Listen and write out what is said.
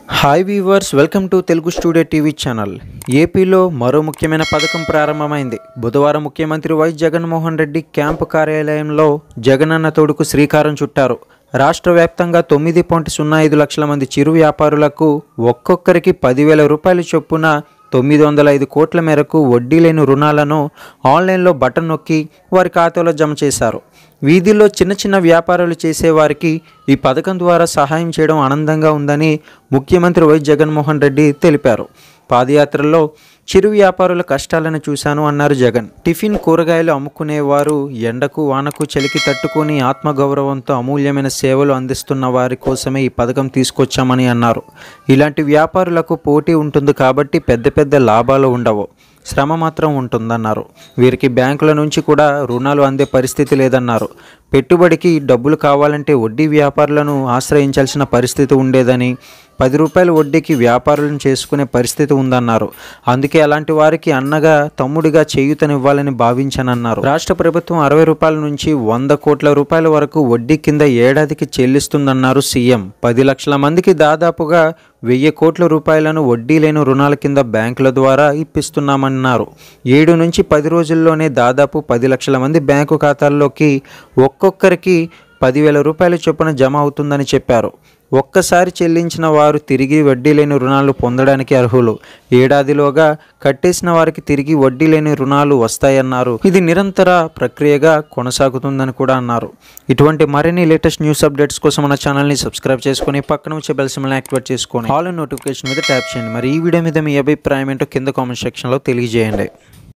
hi viewers welcome to Telugu studio TV channel ఏపీలో మరో ముఖ్యమైన పథకం ప్రారంభమైంది బుధవారం ముఖ్యమంత్రి వైఎస్ జగన్మోహన్ రెడ్డి క్యాంపు కార్యాలయంలో జగనన్న తోడుకు శ్రీకారం చుట్టారు రాష్ట్ర వ్యాప్తంగా తొమ్మిది పాయింట్ సున్నా ఐదు లక్షల మంది చిరు వ్యాపారులకు ఒక్కొక్కరికి పదివేల రూపాయల చొప్పున తొమ్మిది వందల ఐదు కోట్ల మేరకు వడ్డీ లేని రుణాలను ఆన్లైన్లో బటన్ నొక్కి వారి ఖాతాలో జమ చేశారు వీధిలో చిన్న చిన్న వ్యాపారాలు చేసేవారికి ఈ పథకం ద్వారా సహాయం చేయడం ఆనందంగా ఉందని ముఖ్యమంత్రి వైఎస్ జగన్మోహన్ రెడ్డి తెలిపారు పాదయాత్రలో చిరు వ్యాపారుల కష్టాలను చూశాను అన్నారు జగన్ టిఫిన్ కూరగాయలు అమ్ముకునేవారు ఎండకు వానకు చలికి తట్టుకొని ఆత్మగౌరవంతో అమూల్యమైన సేవలు అందిస్తున్న వారి కోసమే ఈ పథకం తీసుకొచ్చామని అన్నారు ఇలాంటి వ్యాపారులకు పోటీ ఉంటుంది కాబట్టి పెద్ద పెద్ద లాభాలు ఉండవు శ్రమ మాత్రం ఉంటుందన్నారు వీరికి బ్యాంకుల నుంచి కూడా రుణాలు అందే పరిస్థితి లేదన్నారు పెట్టుబడికి డబ్బులు కావాలంటే వడ్డీ వ్యాపారులను ఆశ్రయించాల్సిన పరిస్థితి ఉండేదని పది రూపాయల వడ్డీకి వ్యాపారులను చేసుకునే పరిస్థితి ఉందన్నారు అందుకే అలాంటి వారికి అన్నగా తమ్ముడిగా చేయూతనివ్వాలని భావించానన్నారు రాష్ట్ర ప్రభుత్వం అరవై రూపాయల నుంచి వంద కోట్ల రూపాయల వరకు వడ్డీ కింద ఏడాదికి చెల్లిస్తుందన్నారు సీఎం పది లక్షల మందికి దాదాపుగా వెయ్యి కోట్ల రూపాయలను వడ్డీ లేని రుణాల కింద బ్యాంకుల ద్వారా ఇప్పిస్తున్నామన్నారు ఏడు నుంచి పది రోజుల్లోనే దాదాపు పది లక్షల మంది బ్యాంకు ఖాతాల్లోకి ఒక్కొక్కరికి పదివేల రూపాయల చొప్పున జమ అవుతుందని చెప్పారు ఒక్కసారి చెల్లించిన వారు తిరిగి వడ్డీ లేని రుణాలు పొందడానికి అర్హులు ఏడాదిలోగా కట్టేసిన వారికి తిరిగి వడ్డీ లేని రుణాలు వస్తాయన్నారు ఇది నిరంతర ప్రక్రియగా కొనసాగుతుందని కూడా అన్నారు ఇటువంటి మరిన్ని లేటెస్ట్ న్యూస్ అప్డేట్స్ కోసం మన ఛానల్ని సబ్స్క్రైబ్ చేసుకొని పక్కన వచ్చే బెల్ సింబల్ని యాక్టివేట్ చేసుకొని ఆల్ నోటిఫికేషన్ మీద ట్యాప్ చేయండి మరి ఈ వీడియో మీద మీ అభిప్రాయం ఏంటో కింద కామెంట్ సెక్షన్లో తెలియజేయండి